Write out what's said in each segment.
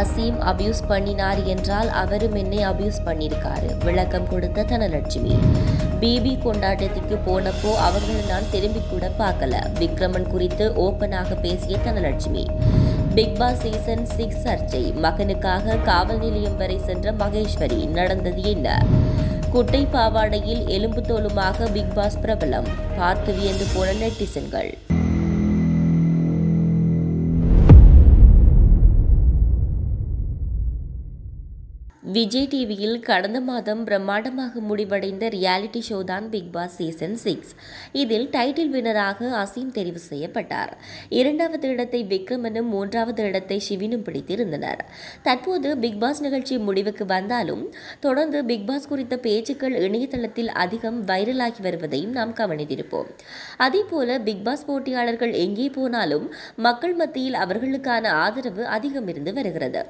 Azeem abuse பண்ணினார் என்றால் அவரும் என்னை அபியூஸ் பண்ணியிருக்காரு விளக்கம் கொடுத்த தனலட்சுமி பிபி கொண்டாட்டத்துக்கு போனப்போ அவங்களை நான் திரும்பி கூட பார்க்கல விக்ரமன் குறித்து ஓப்பனாக பேசிய Dhanalakshmi Bigg Boss season six சர்ச்சை மகனுக்காக காவல் நிலையம் வரை சென்ற மகேஸ்வரி நடந்தது என்ன குட்டை பாவாடையில் எலும்பு தோலுமாக பிக் பாஸ் பிரபலம் பார்த்து வியந்து போன நெட்டிசன்கள் விஜய் டிவியில் கடந்த மாதம் பிரம்மாண்டமாக முடிவடைந்த ரியாலிட்டி ஷோ தான் பிக் பாஸ் சீசன் சிக்ஸ் இதில் டைட்டில் வினராக அசீம் தெரிவு செய்யப்பட்டார் இரண்டாவது இடத்தை விக்ரமனும் மூன்றாவது இடத்தை சிவினும் பிடித்திருந்தனர் தற்போது பிக் பாஸ் நிகழ்ச்சி முடிவுக்கு வந்தாலும் தொடர்ந்து பிக் பாஸ் குறித்த பேச்சுக்கள் இணையதளத்தில் அதிகம் வைரலாகி வருவதையும் நாம் கவனித்திருப்போம் அதேபோல பிக் பாஸ் போட்டியாளர்கள் எங்கே போனாலும் மக்கள் மத்தியில் அவர்களுக்கான ஆதரவு அதிகம் இருந்து வருகிறது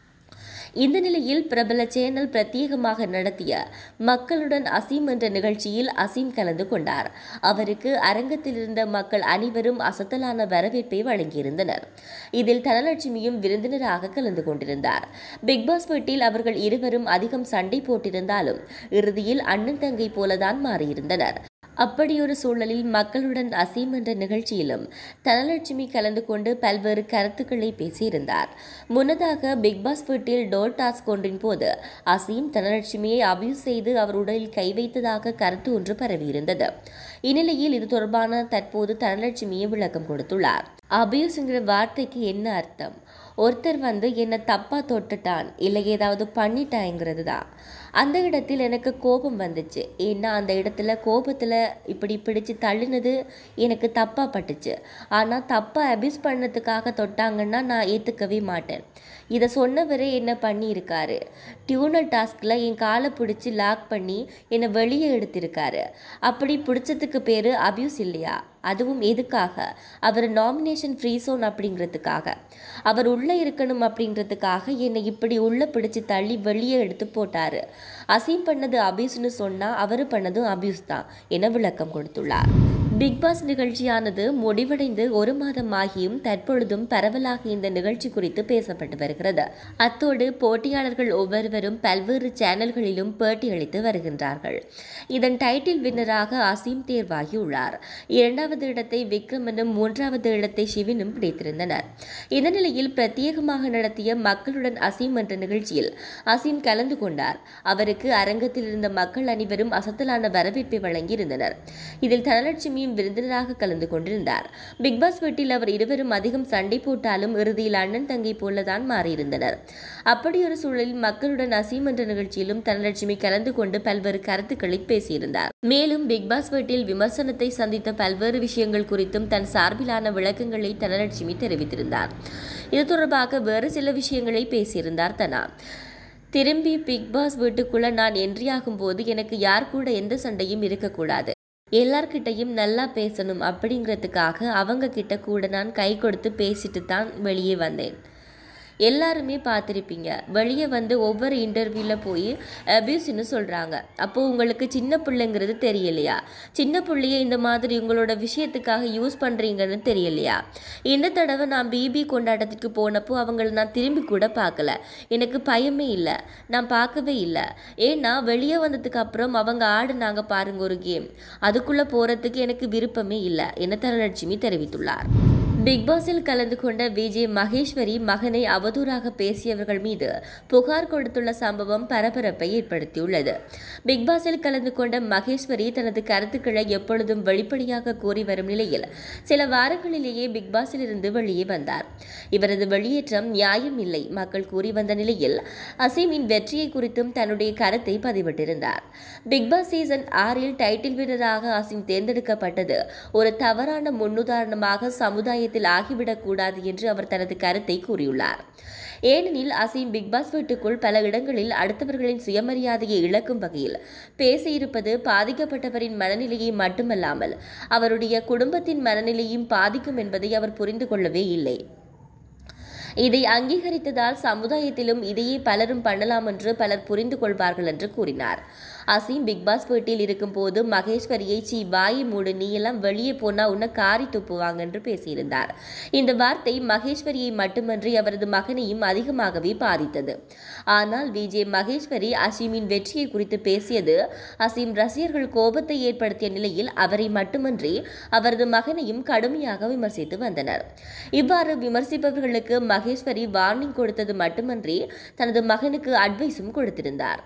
இந்த நிலையில் பிரபல சேனல் பிரத்யேகமாக நடத்திய மக்களுடன் அசீம் என்ற நிகழ்ச்சியில் அசீம் கலந்து கொண்டார் அவருக்கு அரங்கத்தில் இருந்த மக்கள் அனைவரும் அசத்தலான வரவேற்பை வழங்கியிருந்தனர் இதில் தனலட்சுமியும் விருந்தினராக கலந்து கொண்டிருந்தார் பிக்பாஸ் வீட்டில் அவர்கள் இருவரும் அதிகம் சண்டை போட்டிருந்தாலும் இறுதியில் அண்ணன் தங்கை போலதான் மாறியிருந்தனர் அப்படியொரு சூழலில் மக்களுடன் அசீம் என்ற நிகழ்ச்சியிலும் தனலட்சுமி கலந்து கொண்டு பல்வேறு கருத்துக்களை பேசியிருந்தார் முன்னதாக பிக்பாஸ் வீட்டில் டோல் டாஸ்க் ஒன்றின் போது அசீம் தனலட்சுமியை அபியூஸ் செய்து அவர் உடலில் கை வைத்ததாக கருத்து ஒன்று பரவியிருந்தது இந்நிலையில் இது தொடர்பான தற்போது தனலட்சுமியை விளக்கம் கொடுத்துள்ளார் அபியூஸ்ங்கிற வார்த்தைக்கு என்ன அர்த்தம் ஒருத்தர் வந்து என்னை தப்பா தொட்டுட்டான் இல்லை ஏதாவது பண்ணிட்டாங்கிறது தான் அந்த இடத்தில் எனக்கு கோபம் வந்துச்சு ஏன்னா அந்த இடத்துல கோபத்தில் இப்படி பிடிச்சு தள்ளினது எனக்கு தப்பாக பட்டுச்சு ஆனால் தப்பாக அபியூஸ் பண்ணதுக்காக தொட்டாங்கன்னா நான் ஏற்றுக்கவே மாட்டேன் இதை சொன்னவரே என்ன பண்ணியிருக்காரு டியூனல் டாஸ்கில் என் காலை பிடிச்சி லாக் பண்ணி என்னை வெளியே எடுத்திருக்காரு அப்படி பிடிச்சதுக்கு பேர் அபியூஸ் இல்லையா அதுவும் எதுக்காக அவர் நாமினேஷன் ஃப்ரீ சோன் அப்படிங்கிறதுக்காக அவர் உள்ளே இருக்கணும் அப்படிங்கிறதுக்காக என்னை இப்படி உள்ளே பிடிச்சு தள்ளி வெளியே எடுத்து போட்டார் அசீம் பண்ணது அபியூஸ்னு சொன்னால் அவர் பண்ணதும் அபியூஸ் தான் என விளக்கம் கொடுத்துள்ளார் பிக் பாஸ் நிகழ்ச்சியானது முடிவடைந்து ஒரு மாதம் ஆகியும் தற்பொழுதும் பரவலாக இந்த நிகழ்ச்சி குறித்து பேசப்பட்டு வருகிறது அத்தோடு போட்டியாளர்கள் ஒவ்வொருவரும் பல்வேறு சேனல்களிலும் பேட்டியளித்து வருகின்றார்கள் இதன் டைட்டில் வின்னராக அசீம் தேர்வாகியுள்ளார் இரண்டாவது இடத்தை விக்ரமனும் மூன்றாவது இடத்தை சிவினும் பிடித்திருந்தனர் இந்த நிலையில் பிரத்யேகமாக நடத்திய மக்களுடன் அசீம் என்ற நிகழ்ச்சியில் அசீம் கலந்து கொண்டார் அவருக்கு அரங்கத்தில் இருந்த மக்கள் அனைவரும் அசத்தலான வரவேற்பை வழங்கியிருந்தனர் இதில் தனலட்சுமியும் விருந்தினராக கலந்து கொண்டிருந்தார் பிக்பாஸ் வீட்டில் அவர் இருவரும் அதிகம் சண்டை போட்டாலும் இறுதியில் அண்ணன் தங்கை போலதான் மாறியிருந்தனர் அப்படியொரு சூழலில் மக்களுடன் அசீம் என்ற நிகழ்ச்சியிலும் தனலட்சுமி கலந்து கொண்டு பல்வேறு கருத்துக்களை பேசியிருந்தார் மேலும் பிக்பாஸ் வீட்டில் விமர்சனத்தை சந்தித்த பல்வேறு விஷயங்கள் குறித்தும் தன் சார்பிலான விளக்கங்களை தனலட்சுமி தெரிவித்திருந்தார் இது தொடர்பாக வேறு சில விஷயங்களை பேசியிருந்தார் தனா திரும்பி பிக் பாஸ் வீட்டுக்குள்ள நான் என்ட்ரியாகும் போது எனக்கு யார் கூட எந்த சண்டையும் இருக்கக்கூடாது எல்லார்கிட்டையும் நல்லா பேசணும் அப்படிங்கிறதுக்காக அவங்க கிட்ட கூட நான் கை கொடுத்து பேசிட்டு தான் வெளியே வந்தேன் எல்லாருமே பார்த்துருப்பீங்க வெளியே வந்து ஒவ்வொரு இன்டர்வியூவில் போய் அபியூஸ்னு சொல்கிறாங்க அப்போது உங்களுக்கு சின்ன பிள்ளைங்கிறது தெரியலையா சின்ன பிள்ளைய இந்த மாதிரி உங்களோட விஷயத்துக்காக யூஸ் பண்ணுறீங்கன்னு தெரியலையா இந்த தடவை நான் பிபி கொண்டாட்டத்துக்கு போனப்போ அவங்கள நான் திரும்பி கூட பார்க்கல எனக்கு பயமே இல்லை நான் பார்க்கவே இல்லை ஏன்னா வெளியே வந்ததுக்கு அப்புறம் அவங்க ஆடுனாங்க பாருங்க ஒரு கேம் அதுக்குள்ளே போகிறதுக்கு எனக்கு விருப்பமே இல்லை என தனலட்சுமி தெரிவித்துள்ளார் பிக் பாஸில் கலந்து கொண்ட விஜய் மகேஸ்வரி மகனை அவதூறாக பேசியவர்கள் மீது புகார் கொடுத்துள்ள சம்பவம் பரபரப்பை ஏற்படுத்தியுள்ளது பிக் பாஸில் கலந்து கொண்ட மகேஸ்வரி தனது கருத்துக்களை எப்பொழுதும் வெளிப்படையாக கூறி வரும் நிலையில் சில வாரங்களிலேயே பிக் பாஸில் இருந்து வெளியே வந்தார் இவரது வெளியேற்றம் நியாயம் இல்லை மக்கள் கூறி வந்த நிலையில் அசீமின் வெற்றியை குறித்தும் தன்னுடைய கருத்தை பதிவிட்டிருந்தார் பிக் பாஸ் சீசன் ஆறில் டைட்டில் வீரராக அசீம் தேர்ந்தெடுக்கப்பட்டது ஒரு தவறான முன்னுதாரணமாக சமுதாய விஷயத்தில் ஆகிவிடக்கூடாது என்று அவர் தனது கருத்தை கூறியுள்ளார் ஏனெனில் அசீம் பிக்பாஸ் வீட்டுக்குள் பல இடங்களில் அடுத்தவர்களின் சுயமரியாதையை இழக்கும் வகையில் பேசியிருப்பது பாதிக்கப்பட்டவரின் மனநிலையை மட்டுமல்லாமல் அவருடைய குடும்பத்தின் மனநிலையும் பாதிக்கும் என்பதை அவர் புரிந்து கொள்ளவே இல்லை இதை அங்கீகரித்ததால் சமுதாயத்திலும் இதையே பலரும் பண்ணலாம் என்று பலர் புரிந்து கொள்வார்கள் என்று கூறினார் அசீம் பிக் பாஸ் வீட்டில் இருக்கும்போது மகேஸ்வரியை சீ வாயை மூடு நீ எல்லாம் வெளியே போனா உன்னை காரி துப்புவாங்க என்று பேசியிருந்தார் இந்த வார்த்தை மகேஸ்வரியை மட்டுமன்றி அவரது மகனையும் அதிகமாகவே பாதித்தது ஆனால் விஜய் மகேஸ்வரி அசீமின் வெற்றியை குறித்து பேசியது அசீம் ரசிகர்கள் கோபத்தை ஏற்படுத்திய நிலையில் அவரை மட்டுமன்றி அவரது மகனையும் கடுமையாக விமர்சித்து வந்தனர் இவ்வாறு விமர்சிப்பவர்களுக்கு மகேஸ்வரி வார்னிங் கொடுத்தது மட்டுமன்றி தனது மகனுக்கு அட்வைஸும் கொடுத்திருந்தார்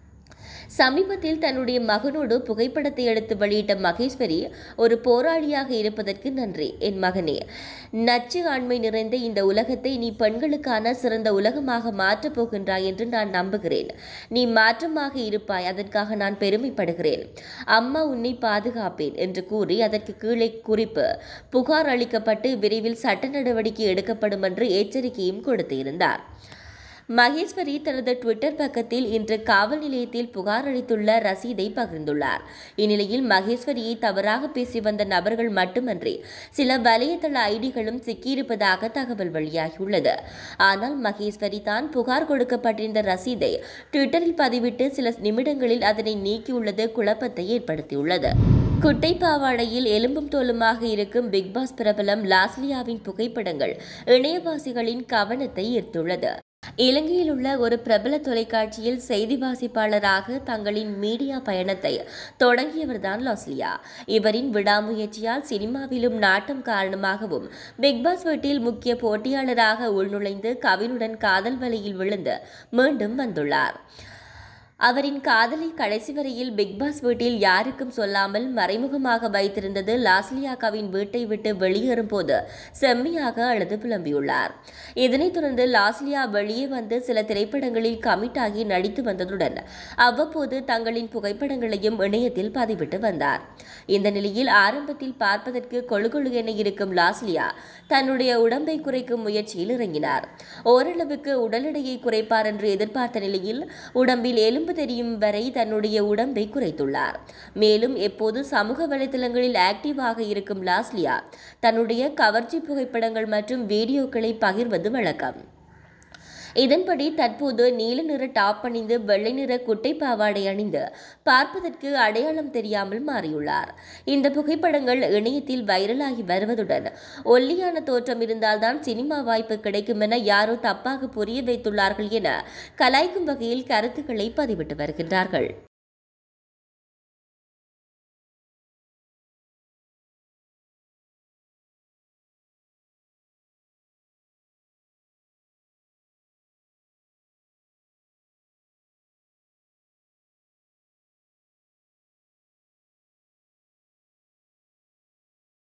சமீபத்தில் தன்னுடைய மகனோடு புகைப்படத்தை எடுத்து வெளியிட்ட மகேஸ்வரி ஒரு போராளியாக இருப்பதற்கு நன்றி என் மகனே நச்சு ஆண்மை நிறைந்த இந்த உலகத்தை நீ பெண்களுக்கான சிறந்த உலகமாக மாற்றப் போகின்றாய் என்று நான் நம்புகிறேன் நீ மாற்றமாக இருப்பாய் அதற்காக நான் பெருமைப்படுகிறேன் அம்மா உன்னை பாதுகாப்பேன் என்று கூறி அதற்கு கீழே குறிப்பு புகார் அளிக்கப்பட்டு விரைவில் சட்ட நடவடிக்கை எடுக்கப்படும் என்று எச்சரிக்கையும் கொடுத்திருந்தார் மகேஸ்வரி தனது ட்விட்டர் பக்கத்தில் இன்று காவல் நிலையத்தில் புகார் அளித்துள்ள ரசீதை பகிர்ந்துள்ளார் இந்நிலையில் மகேஸ்வரியை தவறாக பேசி வந்த நபர்கள் மட்டுமன்றி சில வலையதள ஐடிகளும் சிக்கியிருப்பதாக தகவல் வெளியாகியுள்ளது ஆனால் மகேஸ்வரி தான் புகார் கொடுக்கப்பட்டிருந்த ரசீதை ட்விட்டரில் பதிவிட்டு சில நிமிடங்களில் அதனை நீக்கியுள்ளது குழப்பத்தை ஏற்படுத்தியுள்ளது குட்டை பாவாடையில் எலும்பும் தோலுமாக இருக்கும் பிக்பாஸ் பிரபலம் லாஸ்லியாவின் புகைப்படங்கள் இணையவாசிகளின் கவனத்தை ஈர்த்துள்ளது இலங்கையில் உள்ள ஒரு பிரபல தொலைக்காட்சியில் செய்தி வாசிப்பாளராக தங்களின் மீடியா பயணத்தை தொடங்கியவர்தான் லாஸ்லியா இவரின் விடாமுயற்சியால் சினிமாவிலும் நாட்டம் காரணமாகவும் பிக்பாஸ் வீட்டில் முக்கிய போட்டியாளராக உள்நுழைந்து கவினுடன் காதல் வலையில் விழுந்து மீண்டும் வந்துள்ளார் அவரின் காதலை கடைசி வரையில் பிக்பாஸ் வீட்டில் யாருக்கும் சொல்லாமல் மறைமுகமாக வைத்திருந்தது லாஸ்லியாக்காவின் வீட்டை விட்டு வெளியேறும் போது செம்மையாக அழுது புலம்பியுள்ளார் இதனைத் தொடர்ந்து லாஸ்லியா வெளியே வந்து சில திரைப்படங்களில் கமிட் ஆகி நடித்து வந்ததுடன் அவ்வப்போது தங்களின் புகைப்படங்களையும் இணையத்தில் பதிவிட்டு வந்தார் இந்த நிலையில் ஆரம்பத்தில் பார்ப்பதற்கு கொழுகொழு என இருக்கும் லாஸ்லியா தன்னுடைய உடம்பை குறைக்கும் முயற்சியில் இறங்கினார் ஓரளவுக்கு உடல் எடையை குறைப்பார் என்று எதிர்பார்த்த நிலையில் உடம்பில் எலும்பு தெரியும் வரை தன்னுடைய உடம்பை குறைத்துள்ளார் மேலும் எப்போது சமூக வலைதளங்களில் ஆக்டிவாக இருக்கும் லாஸ்லியா தன்னுடைய கவர்ச்சி புகைப்படங்கள் மற்றும் வீடியோக்களை பகிர்வது வழக்கம் இதன்படி தற்போது நீல நிற டாப் அணிந்து வெள்ளை நிற குட்டை பாவாடை அணிந்து பார்ப்பதற்கு அடையாளம் தெரியாமல் மாறியுள்ளார் இந்த புகைப்படங்கள் இணையத்தில் வைரலாகி வருவதுடன் ஒல்லியான தோற்றம் இருந்தால்தான் சினிமா வாய்ப்பு கிடைக்கும் என யாரோ தப்பாக புரிய வைத்துள்ளார்கள் என கலாய்க்கும் வகையில் கருத்துக்களை பதிவிட்டு வருகின்றார்கள்